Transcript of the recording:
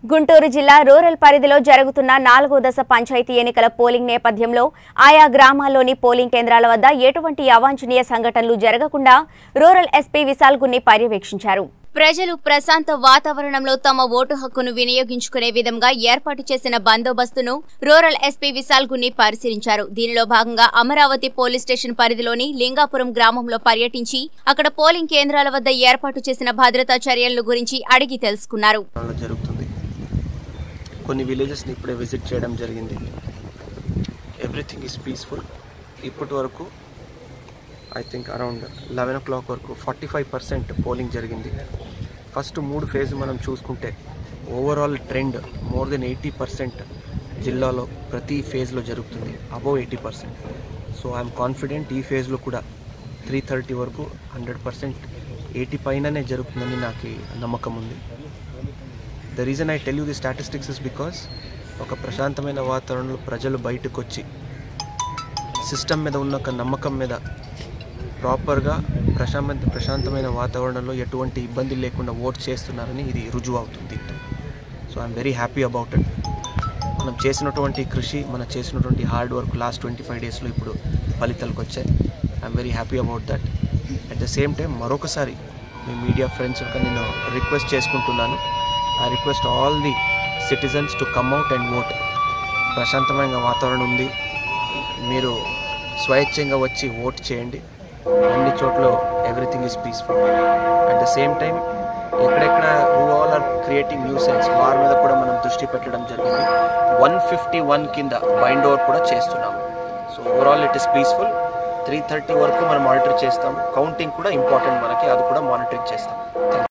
గుంటూరు జిల్లా రూరల్ పరిధిలో జరుగుతున్న నాలుగో దశ పంచాయతీ ఎన్నికల పోలింగ్ నేపథ్యంలో ఆయా గ్రామాల్లోని పోలింగ్ కేంద్రాల వద్ద ఎటువంటి అవాంఛనీయ సంఘటనలు జరగకుండా రూరల్ ఎస్పీ విశాల్ గున్ని పర్యవేక్షించారు ప్రజలు ప్రశాంత వాతావరణంలో తమ ఓటు హక్కును వినియోగించుకునే విధంగా ఏర్పాటు చేసిన బందోబస్తును రూరల్ ఎస్పీ విశాల్ గున్ని పరిశీలించారు దీనిలో భాగంగా అమరావతి పోలీస్ స్టేషన్ పరిధిలోని లింగాపురం గ్రామంలో పర్యటించి అక్కడ పోలింగ్ కేంద్రాల వద్ద ఏర్పాటు చేసిన భద్రతా చర్యల గురించి అడిగి తెలుసుకున్నారు లో జరుగుతుంది కొన్ని విలేజెస్ని ఇప్పుడే విజిట్ చేయడం జరిగింది ఎవ్రీథింగ్ ఈజ్ పీస్ఫుల్ ఇప్పటి వరకు I think around eleven o'clock వరకు ఫార్టీ ఫైవ్ పర్సెంట్ పోలింగ్ జరిగింది ఫస్ట్ మూడు ఫేజ్ మనం చూసుకుంటే overall trend more than eighty percent జిల్లాలో ప్రతి ఫేజ్లో జరుగుతుంది above eighty percent so I'm confident ఈ ఫేజ్లో కూడా త్రీ థర్టీ వరకు హండ్రెడ్ పర్సెంట్ ఎయిటీ పైననే జరుగుతుందని నాకు నమ్మకం ఉంది the reason I tell you the statistics is because ఒక ప్రశాంతమైన వాతావరణంలో ప్రజలు బయటకు వచ్చి సిస్టమ్ మీద ఉన్న ఒక నమ్మకం మీద ప్రాపర్గా ప్రశాంత ప్రశాంతమైన వాతావరణంలో ఎటువంటి ఇబ్బంది లేకుండా ఓట్ చేస్తున్నారని ఇది రుజువు అవుతుంది దీంతో so I'm very happy about it మనం చేసినటువంటి కృషి మనం చేసినటువంటి hard work last twenty five డేస్లో ఇప్పుడు ఫలితాలకు వచ్చాయి I'm very happy about that at the same time మరొకసారి మీ మీడియా ఫ్రెండ్స్ యొక్క నేను రిక్వెస్ట్ చేసుకుంటున్నాను I request all the citizens to come out and vote ప్రశాంతమైన వాతావరణం ఉంది మీరు స్వేచ్ఛంగా వచ్చి ఓట్ చేయండి అన్ని చోట్ల everything is peaceful at the same time ఎక్కడెక్కడ who all are creating nuisance వారి మీద కూడా మనం దృష్టి పెట్టడం జరిగింది వన్ ఫిఫ్టీ వన్ కింద బైండ్ ఓవర్ కూడా చేస్తున్నాము so overall it is peaceful three thirty వరకు మనం మానిటర్ చేస్తాం కౌంటింగ్ కూడా ఇంపార్టెంట్ మనకి అది కూడా మానిటరింగ్ చేస్తాం